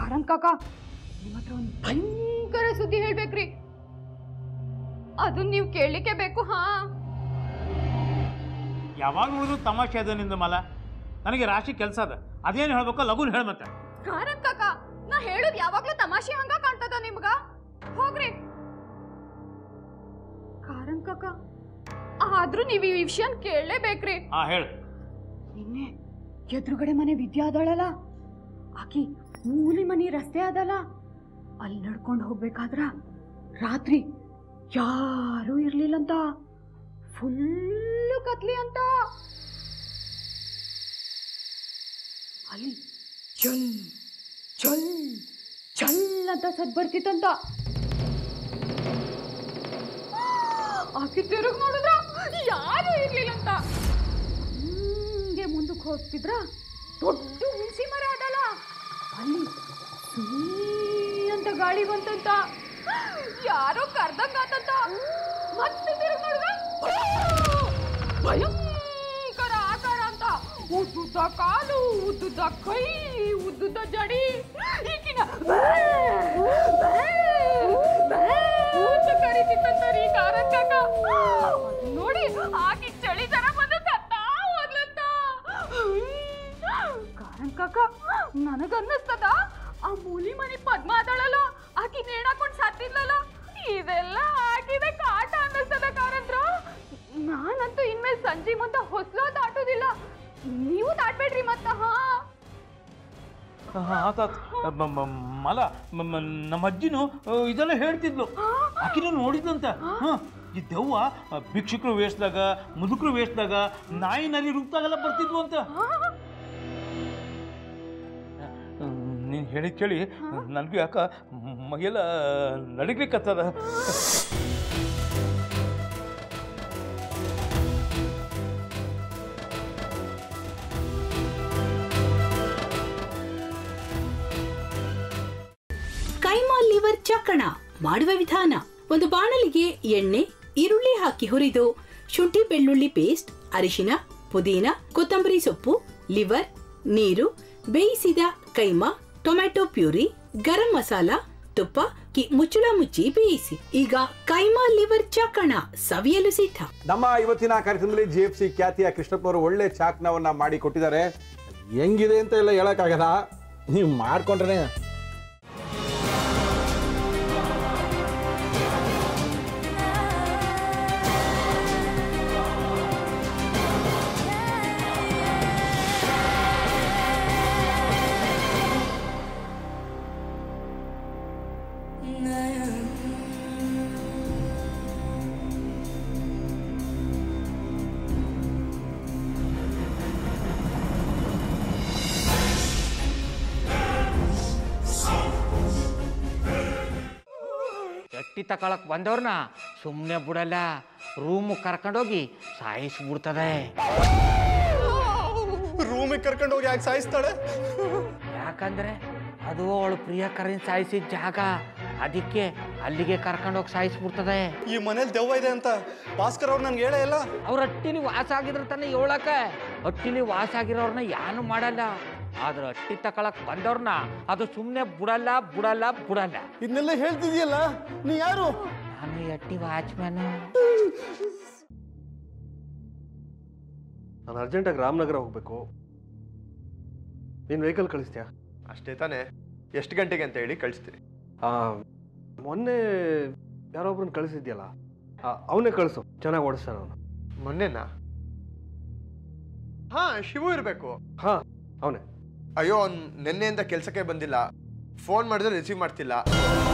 ಕಾರನ್ ಕಾಕ ನಿಮ್ಮ ಹತ್ರ ಒಂದು ಭಯಂಕರ ಸುದ್ದಿ ಹೇಳ್ಬೇಕ್ರಿ ಅದನ್ನ ನೀವು ಕೇಳಲಿಕ್ಕೆ ಬೇಕು ಹಾ ಯಾವಾಗ ನೋಡಿದ್ರು ತಮಾಷೆ ಅದ ನಿಂದ ಮಲ ನನಗೆ ರಾಶಿ ಕೆಲಸ ಅದ ಅದೇನು ಹೇಳ್ಬೇಕು ಲಘುನ್ ಹೇಳ ಮತ್ತೆ ಕಾರನ್ ಕಾಕ ನಾ ಹೇಳುದ್ ಯಾವಾಗ್ಲೂ ತಮಾಷೆ ಹಂಗ ಕಾಣ್ತದ ನಿಮ್ಗ ಹೋಗ್ರಿ ಕಾರನ್ ಕಾಕ ಆದ್ರೂ ನೀವು ಈ ವಿಷಯನ್ ಕೇಳಲೇಬೇಕ್ರಿ ಹಾ ಹೇಳು ನಿನ್ನೆ ಎದುರುಗಡೆ ಮನೆ ವಿದ್ಯಾ ಅದಳಲ್ಲ ಆಕಿ ಮೂಲಿ ಮನಿ ರಸ್ತೆ ಅದಲ್ಲ ಅಲ್ಲಿ ನಡ್ಕೊಂಡು ಹೋಗ್ಬೇಕಾದ್ರ ರಾತ್ರಿ ಯಾರೂ ಇರ್ಲಿಲ್ಲಂತ ಫುಲ್ಲು ಕತ್ಲಿ ಅಂತ ಅಲ್ಲಿ ಚಲ್ ಚಲ್ ಚಲ್ ಅಂತ ಸದ್ ಬರ್ತಿತ್ತಂತ ಆಕಿ ತಿರುಗ್ ನೋಡಿದ್ರ ಯಾರು ಇರ್ಲಿಲ್ಲಂತ ಹಿಂಗೆ ಮುಂದಕ್ಕೆ ಹೋಗ್ತಿದ್ರ ದೊಡ್ಡ ಹುಣಸಿ ಮರ ಅದಲ್ಲ ಅಲ್ಲಿ ಸುಯ್ ಅಂತ ಗಾಳಿ ಬಂತಂತ ಯಾರೋ ಕರ್ದಂಗಾತಂತ ಮತ್ತೆ ತಿರುಗ್ ನೋಡಿದ್ರ ಭಯಂಕರ ಆಕಾರ ಅಂತ ಉದ್ದುದ್ದ ಕಾಲು ಉದ್ದುದ್ದ ಕೈ ಉದ್ದುದ್ದ ಜಡಿ ಈಗಿನ ಅಂತ ಕರೀತಿತ್ತಂತ ರೀ ಕಾರನ್ ಕಾಕ ಅದ್ನ್ ನೋಡಿ ಆಕಿ ಚಳಿ ಜನ ಬಂದು ಸತ್ತಾ ಹೋದ್ಲಂತ ಕಾರನ್ ಕಾಕ ನನಗನ್ನಿಸ್ತದ ಆ ಮೂಲಿ ಮನಿ ಪದ್ಮ ಅದಳಲ್ಲ ಆಕಿ ನೇಣಾಕೊಂಡ್ ಸತ್ತಿದ್ಲಲ್ಲ ಇದೆಲ್ಲ ಆಕಿದೆ ಕಾಟ ಅನ್ನಿಸ್ತದ ಕಾರಂತ್ರ ನಾನಂತೂ ಇನ್ಮೇಲೆ ಸಂಜೆ ಮುಂದ ಹೊಸ್ಲ ದಾಟೋದಿಲ್ಲ ನೀವು ದಾಟ್ಬೇಡ್ರಿ ಮತ್ತ ಹಾ ಆತಾತ್ ಮ- ಮ- ಮಲ ಮ- ಮ- ನಮ್ಮ ಅಜ್ಜಿನೂ ಆ, ಇದೆಲ್ಲ ಹೇಳ್ತಿದ್ಲು ಆಕಿನೂ ನೋಡಿದ್ಲಂತ ಹಾಂ ಈ ದೆವ್ವ ಆ, ಭಿಕ್ಷುಕರು ವೇಷದಾಗ ಮುದುಕರು ವೇಷದಾಗ ನಾಯಿ ನರಿ ರೂಪದಾಗೆಲ್ಲ ಬರ್ತಿದ್ವು ಅಂತ ನೀನು ಹೇಳಿದ್ ಕೇಳಿ ನನಗೂ ಯಾಕ ಮೈಯೆಲ್ಲ ನಡಿಗ್ಲಿಕ್ಕತ್ತದ ಕೈಮಾ ಲಿವರ್ ಚಕ್ಕಣ ಮಾಡುವ ವಿಧಾನ ಒಂದು ಬಾಣಲಿಗೆ ಎಣ್ಣೆ ಈರುಳ್ಳಿ ಹಾಕಿ ಹುರಿದು ಶುಂಠಿ ಬೆಳ್ಳುಳ್ಳಿ ಪೇಸ್ಟ್ ಅರಿಶಿನ ಪುದೀನ ಕೊತ್ತಂಬರಿ ಸೊಪ್ಪು ಲಿವರ್ ನೀರು ಬೇಯಿಸಿದ ಕೈಮಾ ಟೊಮ್ಯಾಟೊ ಪ್ಯೂರಿ ಗರಂ ಮಸಾಲ ತುಪ್ಪ ಕಿ ಮುಚ್ಚಳ ಮುಚ್ಚಿ ಬೇಯಿಸಿ ಈಗ ಕೈಮಾ ಲಿವರ್ ಚಕ್ಕಣ ಸವಿಯಲು ಸಿದ್ಧ ನಮ್ಮ ಇವತ್ತಿನ ಕಾರ್ಯಕ್ರಮದಲ್ಲಿ ಜಿ ಎಫ್ ಸಿ ಖ್ಯಾತಿಯ ಕೃಷ್ಣಪ್ಪನವರು ಒಳ್ಳೆ ಚಾಕ್ನವನ್ನ ಮಾಡಿ ಕೊಟ್ಟಿದ್ದಾರೆ ಹೆಂಗಿದೆ ಅಂತ ಎಲ್ಲ ಹೇಳಕ್ಕಾಗಲ್ಲ ನೀವು ಮಾಡ್ಕೊಂಡ್ರೆ ಎಟ್ಟಿ ತಕೊಳಕ್ ಬಂದವ್ರನ್ನ ಸುಮ್ಮನೆ ಬಿಡಲ್ಲ ರೂಮ್ ಕರ್ಕೊಂಡೋಗಿ ಸಾಯಿಸ್ಬಿಡ್ತದೆ ರೂಮಿಗೆ ಕರ್ಕೊಂಡು ಹೋಗಿ ಯಾಕೆ ಸಾಯಿಸ್ತಾಳೆ ಯಾಕಂದ್ರೆ ಅದು ಅವಳು ಪ್ರಿಯಕರನ್ ಸಾಯಿಸಿದ ಜಾಗ ಅದಕ್ಕೆ ಅಲ್ಲಿಗೆ ಕರ್ಕೊಂಡೋಗಿ ಸಾಯಿಸ್ಬಿಡ್ತದೆ ಈ ಮನೇಲಿ ದೆವ್ವ ಇದೆ ಅಂತ ಭಾಸ್ಕರ್ ಅವ್ರು ನನ್ಗೆ ಹೇಳೇ ಇಲ್ಲ ಅವ್ರ ಹಟ್ಟಿಲಿ ವಾಸ ಆಗಿದ್ರ ತಾನೆ ಹೇಳಕ ಹಟ್ಟಿಲಿ ವಾಸ ಆಗಿರೋರ್ನ ಯಾನು ಮಾಡಲ್ಲ ಆದ್ರೆ ಹಟ್ಟಿ ತಕೊಳಕ್ ಬಂದವ್ರನ್ನ ಅದು ಸುಮ್ಮನೆ ಬಿಡಲ್ಲ ಬಿಡಲ್ಲ ಬಿಡಲ್ಲ ಇದನ್ನೆಲ್ಲ ಹೇಳ್ತಿದ್ಯಲ್ಲ ನೀ ಯಾರು ನಾನು ಈ ಹಟ್ಟಿ ವಾಚ್ಮ್ಯಾನು ನಾನು ಅರ್ಜೆಂಟಾಗಿ ರಾಮನಗರ ಹೋಗ್ಬೇಕು ನೀನು ವೆಹಿಕಲ್ ಕಳಿಸ್ತೀಯಾ ಅಷ್ಟೇ ತಾನೇ ಎಷ್ಟು ಗಂಟೆಗೆ ಅಂತ ಹೇಳಿ ಕಳಿಸ್ತೀನಿ ಮೊನ್ನೆ ಯಾರೊಬ್ರನ್ನ ಕಳಿಸಿದ್ಯಲ್ಲ ಅವನೇ ಕಳಿಸು ಚೆನ್ನಾಗಿ ಓಡಿಸ್ತಾನೆ ಅವನು ಮೊನ್ನೆನಾ ಹಾ ಶಿವು ಇರಬೇಕು ಹಾ ಅವನೇ ಅಯ್ಯೋ ಅವ್ನು ನಿನ್ನೆಯಿಂದ ಕೆಲಸಕ್ಕೆ ಬಂದಿಲ್ಲ ಫೋನ್ ಮಾಡಿದ್ರೆ ರಿಸೀವ್ ಮಾಡ್ತಿಲ್ಲ